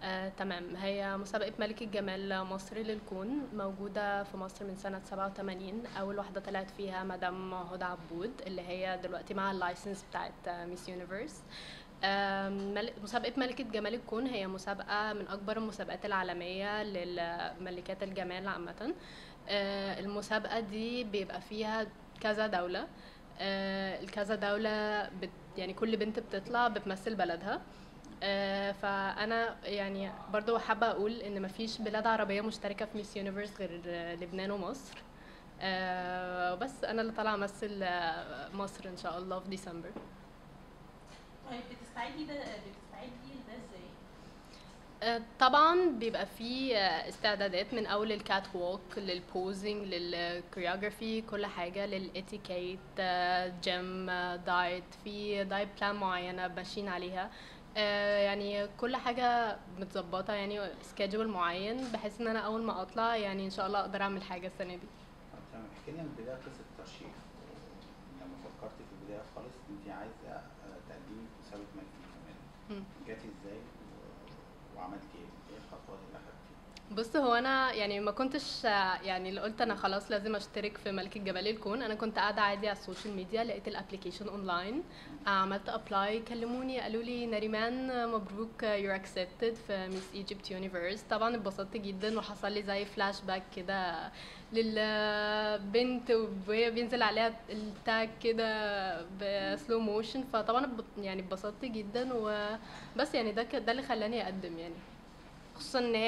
آه، تمام هي مسابقة ملك الجمال مصر للكون موجودة في مصر من سنة 87 أول واحدة طلعت فيها مدام هدى عبود اللي هي دلوقتي مع اللايسنس بتاعت ميس يونيفرس مسابقة ملكة جمال الكون هي مسابقة من أكبر المسابقات العالمية لملكات الجمال عامة آه، المسابقة دي بيبقى فيها كذا دولة آه، الكذا دولة بت يعني كل بنت بتطلع بتمثل بلدها آه، فانا يعني برضو حابه اقول ان مفيش بلاد عربيه مشتركه في ميس يونيفرس غير آه، لبنان ومصر آه، بس انا اللي طالعه امثل آه، مصر ان شاء الله في ديسمبر طيب بتستعدي ده بتستعدي لده ازاي؟ آه، طبعا بيبقى في آه، استعدادات من اول الكات ووك للبوزنج للكوريوغرافي كل حاجه للاتيكيت جيم دايت في دايت بلان معينه ماشيين عليها آه، يعني كل حاجه متظبطه يعني سكيدجول معين بحيث ان انا اول ما اطلع يعني ان شاء الله اقدر اعمل حاجه السنه دي طب تمام احكي لنا من البدايه قصه الترشيح لما فكرتي في البدايه خالص انت عايزه آه، تقدمي في مسابقه ملك الجمال مم. جاتي ازاي و- وعملتي ايه؟ ايه الخطوات اللي اخدتيها؟ بص هو انا يعني ما كنتش يعني اللي قلت انا خلاص لازم اشترك في ملك الجبال الكون انا كنت قاعده عادي على السوشيال ميديا لقيت الابلكيشن اونلاين عملت ابلاي كلموني قالوا لي نريمان مبروك يور اكسبتد في ميس ايجيبت يونيفرس طبعا اتبسطت جدا وحصل لي زي فلاش باك كده للبنت وهي بينزل عليها التاج كده بسلو موشن فطبعا اتب- يعني اتبسطت جدا وبس يعني ده ك- ده اللي خلاني اقدم يعني خصوصا ان هي